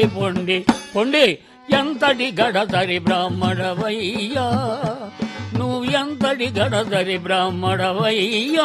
పొండి పొండి ఎంతటి గడదరి బ్రాహ్మణవయ్యా నువ్వు ఎంతటి గడదరి బ్రాహ్మణవయ్యా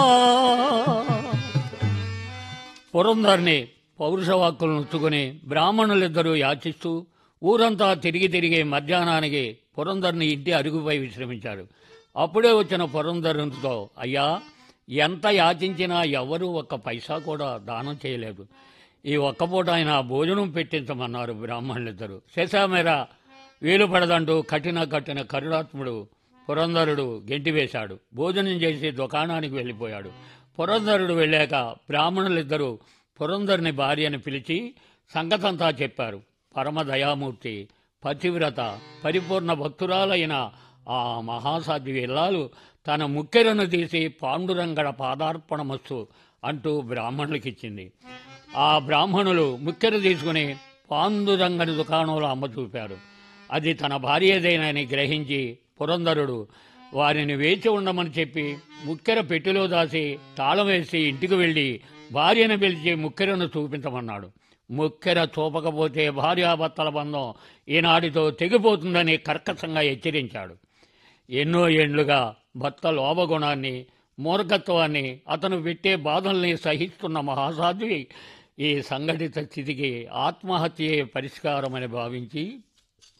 పురంధర్ని పౌరుషవాక్కులను ఉంచుకుని బ్రాహ్మణులిద్దరూ యాచిస్తూ ఊరంతా తిరిగి తిరిగి మధ్యాహ్నానికి పురంధర్ని ఇంటి అరుగుపై విశ్రమించాడు అప్పుడే వచ్చిన పురంధరునితో అయ్యా ఎంత యాచించినా ఎవరూ ఒక్క పైసా కూడా దానం చేయలేదు ఈ ఒక్క పూట ఆయన భోజనం పెట్టించమన్నారు బ్రాహ్మణులిద్దరూ శశామేరా వీలు పడదంటూ కఠిన కట్టిన కరుణాత్ముడు పురంధరుడు గెంటివేశాడు భోజనం చేసి దుకాణానికి వెళ్ళిపోయాడు పురంధరుడు వెళ్ళాక బ్రాహ్మణులిద్దరూ పురంధరుని భార్యని పిలిచి సంగతంతా చెప్పారు పరమ దయామూర్తి పతివ్రత పరిపూర్ణ భక్తురాలైన ఆ మహాసాధ్వి ఇల్లాలు తన ముక్కెరను తీసి పాండురంగడ పాదార్పణమస్తు అంటూ బ్రాహ్మణులకిచ్చింది ఆ బ్రాహ్మణులు ముక్కెర తీసుకుని పాండురంగని దుకాణంలో అమ్మ చూపారు అది తన భార్యదేనని గ్రహించి పురంధరుడు వారిని వేచి ఉండమని చెప్పి ముక్కెర పెట్టెలో దాసి తాళం వేసి ఇంటికి వెళ్ళి భార్యను పిలిచి ముక్కెరను చూపించమన్నాడు ముక్కెర చూపకపోతే భార్యాభర్తల బంధం ఈనాటితో తెగిపోతుందని కర్కశంగా హెచ్చరించాడు ఎన్నో ఏండ్లుగా భర్త లోభగుణాన్ని మూర్ఖత్వాన్ని అతను పెట్టే బాధల్ని సహిస్తున్న మహాసాధ్వి ఈ సంఘటిత స్థితికి ఆత్మహత్యే పరిష్కారమని భావించి